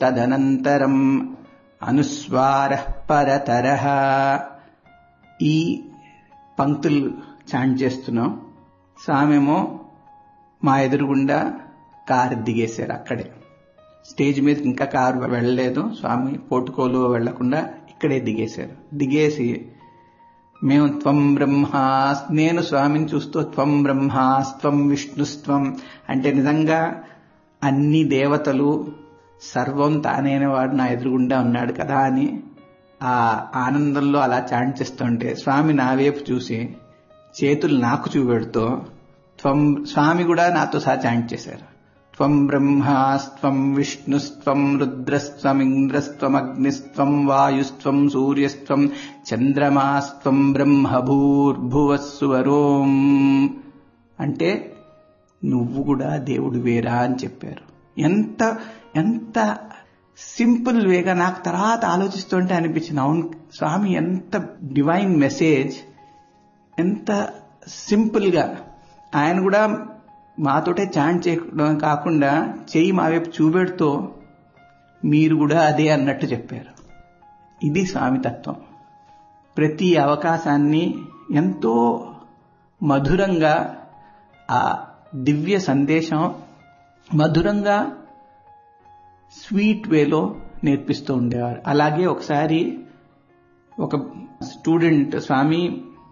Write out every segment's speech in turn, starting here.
తదనంతరం అనుస్వార పరతర ఈ పంక్తులు చాంట్ చేస్తున్నాం స్వామేమో మా ఎదురుగుండా కారు దిగేశారు అక్కడే స్టేజ్ మీద ఇంకా కారు వెళ్ళలేదు స్వామి పోటుకోలు వెళ్లకుండా ఇక్కడే దిగేశారు దిగేసి మేము త్వం బ్రహ్మా నేను స్వామిని చూస్తూ త్వం బ్రహ్మాస్త్వం విష్ణుస్త్వం అంటే నిజంగా అన్ని దేవతలు సర్వం తానైన వాడు నా ఎదురుగుండా ఉన్నాడు కదా అని ఆ ఆనందంలో అలా చాంట్ చేస్తుంటే స్వామి నా వైపు చూసి చేతులు నాకు చూపెడుతూ త్వం స్వామి కూడా నాతో సహా చాంట్ చేశారు త్వం బ్రహ్మాస్త్వం విష్ణుస్త్వం రుద్రస్త్వమింద్రస్త్వమగ్నిస్త్వం వాయుస్త్వం సూర్యస్త్వం చంద్రమాస్త్వం బ్రహ్మభూర్భువస్సువరోం అంటే నువ్వు కూడా దేవుడు వేరా అని చెప్పారు ఎంత ఎంత సింపుల్ వేగా నాకు తర్వాత ఆలోచిస్తుంటే అనిపించింది అవును స్వామి ఎంత డివైన్ మెసేజ్ ఎంత సింపుల్ గా ఆయన కూడా మాతోటే చాంట్ చేయడం కాకుండా చెయ్యి మా వైపు చూపెడుతూ మీరు కూడా అదే అన్నట్టు చెప్పారు ఇది స్వామి తత్వం ప్రతి అవకాశాన్ని ఎంతో మధురంగా ఆ దివ్య సందేశం మధురంగా స్వీట్ వేలో నేర్పిస్తూ ఉండేవారు అలాగే ఒకసారి ఒక స్టూడెంట్ స్వామి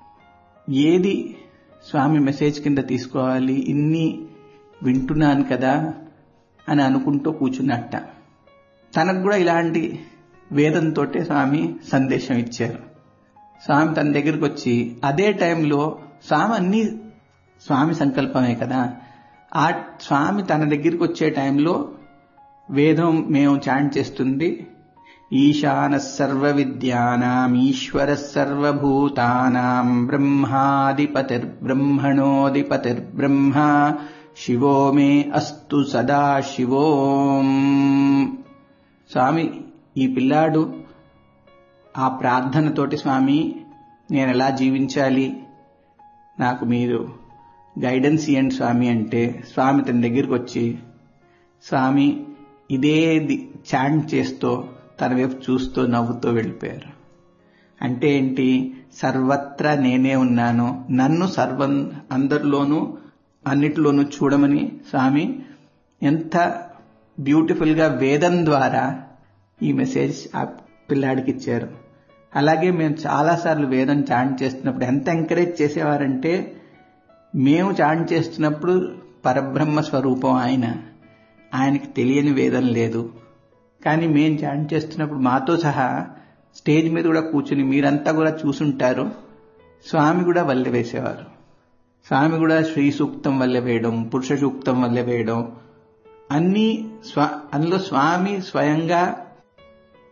ఏది స్వామి మెసేజ్ కింద తీసుకోవాలి ఇన్ని వింటున్నాను కదా అని అనుకుంటూ కూర్చున్నట్ట తనకు కూడా ఇలాంటి వేదంతో స్వామి సందేశం ఇచ్చారు స్వామి తన దగ్గరికి వచ్చి అదే టైంలో స్వామి అన్ని స్వామి సంకల్పమే కదా ఆ స్వామి తన దగ్గరికి వచ్చే టైంలో వేదం మేము చాంట్ చేస్తుంది ఈశాన సర్వ విద్యానాం ఈశ్వర సర్వభూతానాం బ్రహ్మాధిపతిర్బ్రహ్మణోధిపతిర్బ్రహ్మ శివో మే అస్తు సదా శివోం స్వామి ఈ పిల్లాడు ఆ ప్రార్థనతోటి స్వామి నేను ఎలా జీవించాలి నాకు మీరు గైడెన్స్ ఇవ్వండి స్వామి అంటే స్వామి తన దగ్గరికి వచ్చి స్వామి ఇదే చాంట్ చేస్తూ తన వైపు చూస్తూ నవ్వుతూ వెళ్ళిపోయారు అంటే ఏంటి సర్వత్రా నేనే ఉన్నాను నన్ను సర్వం అందరిలోనూ అన్నిటిలోనూ చూడమని స్వామి ఎంత బ్యూటిఫుల్ గా వేదం ద్వారా ఈ మెసేజ్ ఆ పిల్లాడికి ఇచ్చారు అలాగే మేము చాలాసార్లు వేదం చాంట్ చేస్తున్నప్పుడు ఎంత ఎంకరేజ్ చేసేవారంటే మేము చాంట్ చేస్తున్నప్పుడు పరబ్రహ్మ స్వరూపం ఆయన ఆయనకి తెలియని వేదం లేదు కానీ మేము చాంట్ చేస్తున్నప్పుడు మాతో సహా స్టేజ్ మీద కూడా కూర్చుని మీరంతా కూడా చూసుంటారు స్వామి కూడా వల్లె వేసేవారు స్వామి కూడా శ్రీ సూక్తం వల్ల వేయడం పురుష సూక్తం వల్ల వేయడం అన్ని స్వ అందులో స్వామి స్వయంగా